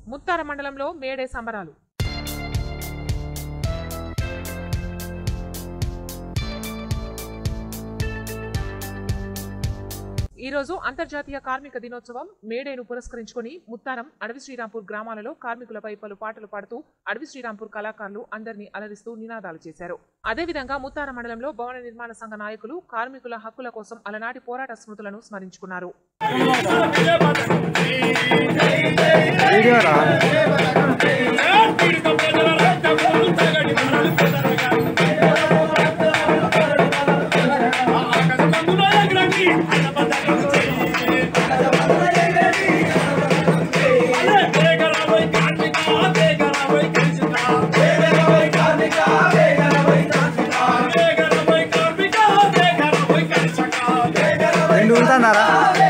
ముత్తార మండలంలో మేడే సంబరాలు ఈ రోజు అంతర్జాతీయ కార్మిక దినోత్సవం మేడేను పురస్కరించుకొని ముత్తారం అడవి శ్రీరాంపూర్ గ్రామాలలో కార్మికులపై పలు పాటలు పాడుతూ అడవి శ్రీరాంపూర్ కళాకారులు అందరినీ అలరిస్తూ నినాదాలు చేశారు అదేవిధంగా ముత్తార మండలంలో భవన నిర్మాణ సంఘ నాయకులు కార్మికుల హక్కుల కోసం అలనాటి పోరాట స్మృతులను స్మరించుకున్నారు రెండు ఉంటున్నారా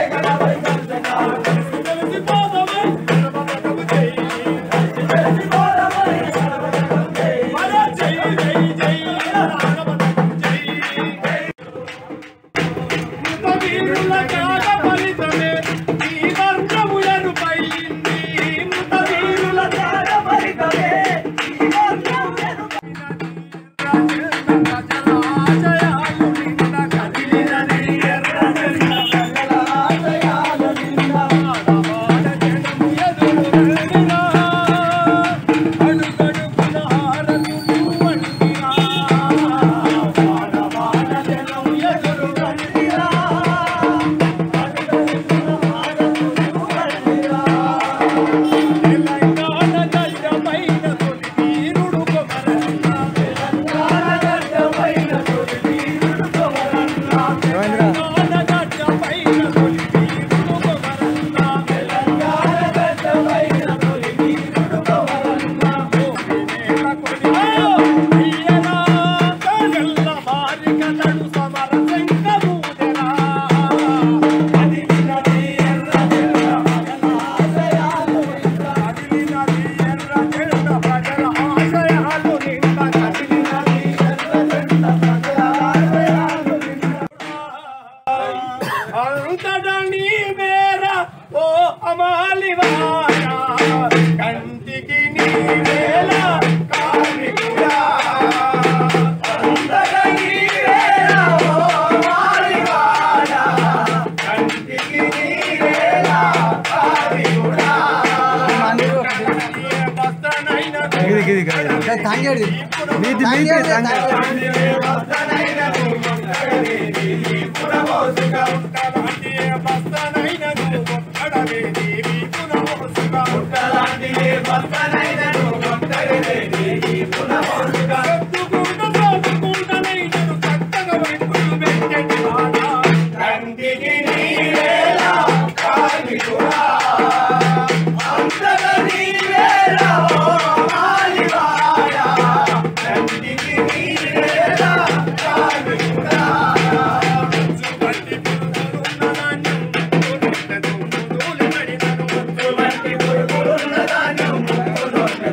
ఏమైందిరా అంతటా నీ మేర ఓ అమాలివాడ కంటికి నీ వేల కార్మికుడా అంతటా నీ వేల ఓ అమాలివాడ కంటికి నీ వేల కార్మికుడా ఏ బస్తనైన గిది గిది గిది తాంగేది నీది నీది తాంగేది ఉన్నదాన్యం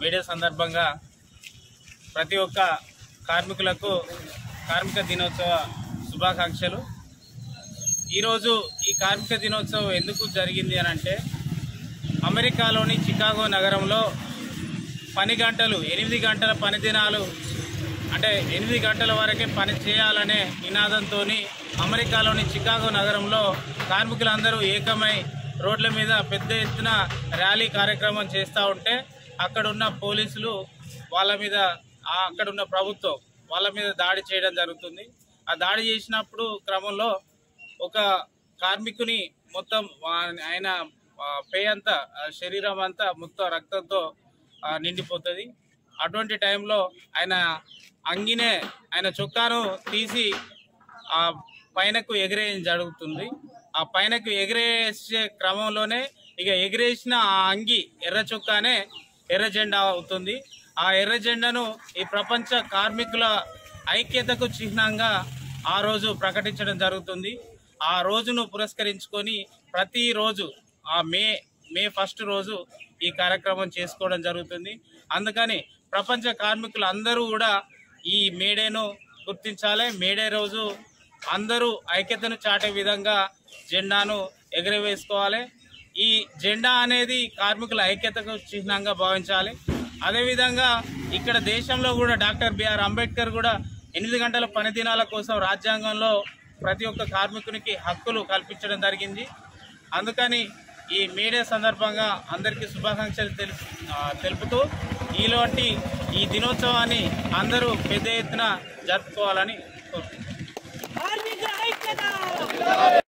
మేడే సందర్భంగా ప్రతి ఒక్క కార్మికులకు కార్మిక దినోత్సవ శుభాకాంక్షలు ఈరోజు ఈ కార్మిక దినోత్సవం ఎందుకు జరిగింది అని అంటే అమెరికాలోని చికాగో నగరంలో పని గంటలు ఎనిమిది గంటల పని దినాలు అంటే ఎనిమిది గంటల వరకే పని చేయాలనే నినాదంతో అమెరికాలోని చికాగో నగరంలో కార్మికులందరూ ఏకమై రోడ్ల మీద పెద్ద ఎత్తున ర్యాలీ కార్యక్రమం చేస్తూ ఉంటే అక్కడున్న పోలీసులు వాళ్ళ మీద ఆ అక్కడున్న ప్రభుత్వం వాళ్ళ మీద దాడి చేయడం జరుగుతుంది ఆ దాడి చేసినప్పుడు క్రమంలో ఒక కార్మికుని మొత్తం వా- ఆయన ఆ, పే అంతా ఆ, శరీరం అంతా మొత్తం రక్తంతో ఆ, నిండిపోతుంది అటువంటి టైంలో ఆయన అంగినే ఆయన చొక్కాను తీసి ఆ పైనకు ఎగిరేయడం జరుగుతుంది ఆ పైనకు ఎగిరేసే క్రమంలోనే ఇక ఎగిరేసిన ఆ అంగి ఎర్ర చొక్కానే ఎర్ర జెండా అవుతుంది ఆ ఎర్ర జెండాను ఈ ప్రపంచ కార్మికుల ఐక్యతకు చిహ్నంగా ఆ రోజు ప్రకటించడం జరుగుతుంది ఆ రోజును పురస్కరించుకొని ప్రతిరోజు ఆ మే మే ఫస్ట్ రోజు ఈ కార్యక్రమం చేసుకోవడం జరుగుతుంది అందుకని ప్రపంచ కార్మికులు అందరూ కూడా ఈ మేడేను గుర్తించాలి మేడే రోజు అందరూ ఐక్యతను చాటే విధంగా జెండాను ఎగరవేసుకోవాలి ఈ జెండా అనేది కార్మికుల ఐక్యతకు చిహ్నంగా భావించాలి అదేవిధంగా ఇక్కడ దేశంలో కూడా డాక్టర్ బిఆర్ అంబేద్కర్ కూడా ఎనిమిది గంటల పని దినాల కోసం రాజ్యాంగంలో ప్రతి ఒక్క కార్మికునికి హక్కులు కల్పించడం జరిగింది అందుకని ఈ మీడియా సందర్భంగా అందరికీ శుభాకాంక్షలు తెలుపు ఆ, తెలుపుతూ ఈలోటి ఈ దినోత్సవాన్ని అందరూ పెద్ద ఎత్తున జరుపుకోవాలని కోరుతున్నాను